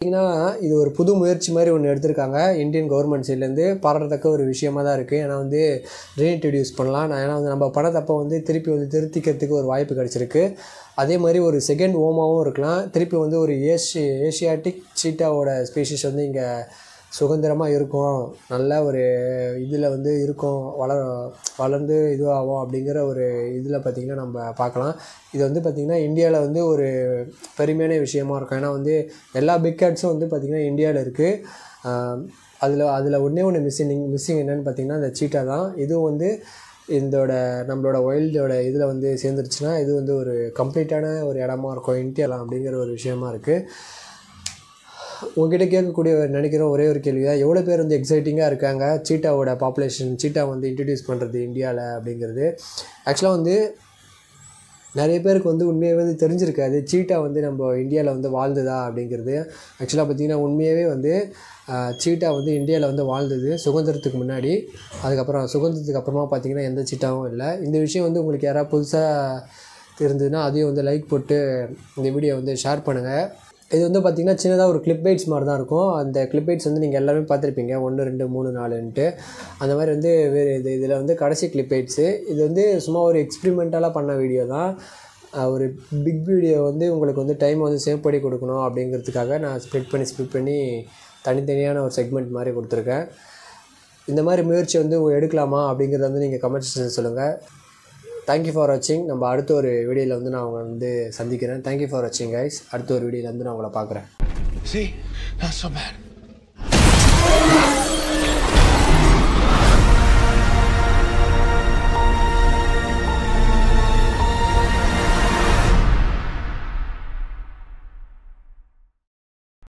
பார்த்தீங்கன்னா இது ஒரு புது முயற்சி மாதிரி ஒன்று எடுத்திருக்காங்க இந்தியன் கவர்மெண்ட் சைட்லேருந்து பாராட்டத்தக்க ஒரு விஷயமா தான் இருக்குது ஏன்னா வந்து ரீஇன்ட்ரடியூஸ் பண்ணலாம் நான் ஏன்னா வந்து நம்ம பணத்தப்போ வந்து திருப்பி வந்து திருத்திக்கிறதுக்கு ஒரு வாய்ப்பு கிடச்சிருக்கு அதே மாதிரி ஒரு செகண்ட் ஓமாவும் இருக்கலாம் திருப்பி வந்து ஒரு ஏஷி ஏஷியாட்டிக் சீட்டாவோட ஸ்பீஷிஸ் வந்து இங்கே சுதந்திரமாக இருக்கும் நல்ல ஒரு இதில் வந்து இருக்கும் வளர வளர்ந்து இதுவாகும் அப்படிங்கிற ஒரு இதில் பார்த்திங்கன்னா நம்ம பார்க்கலாம் இது வந்து பார்த்திங்கன்னா இந்தியாவில் வந்து ஒரு பெருமையான விஷயமா இருக்கும் ஏன்னா வந்து எல்லா பிக் கேட்ஸும் வந்து பார்த்திங்கன்னா இந்தியாவில் இருக்குது அதில் அதில் ஒன்றே ஒன்று மிஸ்ஸிங் மிஸ்ஸிங் என்னென்னு பார்த்திங்கன்னா இந்த சீட்டா தான் இதுவும் வந்து இதோட நம்மளோட வைல்டோட இதில் வந்து சேர்ந்துருச்சுன்னா இது வந்து ஒரு கம்ப்ளீட்டான ஒரு இடமா இருக்கும் இந்தியாவில் அப்படிங்கிற ஒரு விஷயமா இருக்குது உங்ககிட்ட கேட்கக்கூடிய ஒரு நினைக்கிற ஒரே ஒரு கேள்வி தான் எவ்வளோ பேர் வந்து எக்ஸைட்டிங்காக இருக்காங்க சீட்டாவோட பாப்புலேஷன் சீட்டா வந்து இன்ட்ரடியூஸ் பண்ணுறது இந்தியாவில் அப்படிங்கிறது ஆக்சுவலாக வந்து நிறைய பேருக்கு வந்து உண்மையாகவே வந்து தெரிஞ்சிருக்காது சீட்டா வந்து நம்ம இந்தியாவில் வந்து வாழ்ந்ததா அப்படிங்கிறது ஆக்சுவலாக பார்த்திங்கன்னா உண்மையாகவே வந்து ஆஹ், சீட்டா வந்து இந்தியாவில் வந்து வாழ்ந்தது சுதந்திரத்துக்கு முன்னாடி அதுக்கப்புறம் சுதந்திரத்துக்கு அப்புறமா பார்த்திங்கன்னா எந்த சீட்டாவும் இல்லை இந்த விஷயம் வந்து உங்களுக்கு யாராவது புதுசாக இருந்ததுன்னா அதையும் வந்து லைக் போட்டு இந்த வீடியோ வந்து ஷேர் பண்ணுங்கள் இது வந்து பார்த்திங்கன்னா சின்னதாக ஒரு கிளிப் பைட்ஸ் மாதிரி தான் இருக்கும் அந்த கிளிப் பைட்ஸ் வந்து நீங்கள் எல்லாமே பார்த்துருப்பீங்க ஒன்று ரெண்டு மூணு நாலுன்ட்டு அந்த மாதிரி வந்து வேறு இது இதில் வந்து கடைசி கிளிப் பைட்ஸு இது வந்து சும்மா ஒரு எக்ஸ்பிரிமெண்டலாக பண்ண வீடியோ தான் அஹ் ஒரு பிக் வீடியோ வந்து உங்களுக்கு வந்து டைம் வந்து சேவ் பண்ணி கொடுக்கணும் அப்படிங்கிறதுக்காக நான் ஸ்ப்ளிட் பண்ணி ஸ்ப்ளிட் பண்ணி தனித்தனியான ஒரு செக்மெண்ட் மாதிரி கொடுத்துருக்கேன் இந்த மாதிரி முயற்சி வந்து எடுக்கலாமா அப்படிங்கிறத வந்து நீங்கள் கமெண்ட் செக்ஷன் சொல்லுங்கள் தேங்க்யூ ஃபார் வாட்சிங் நம்ம அடுத்த ஒரு வீடியோவில் வந்து நான் உங்களை வந்து சந்திக்கிறேன் தேங்க்யூ ஃபார் வாட்சிங் கைஸ் அடுத்த ஒரு வீடியோவில் வந்து நான் உங்களை பார்க்குறேன் See? Not so bad.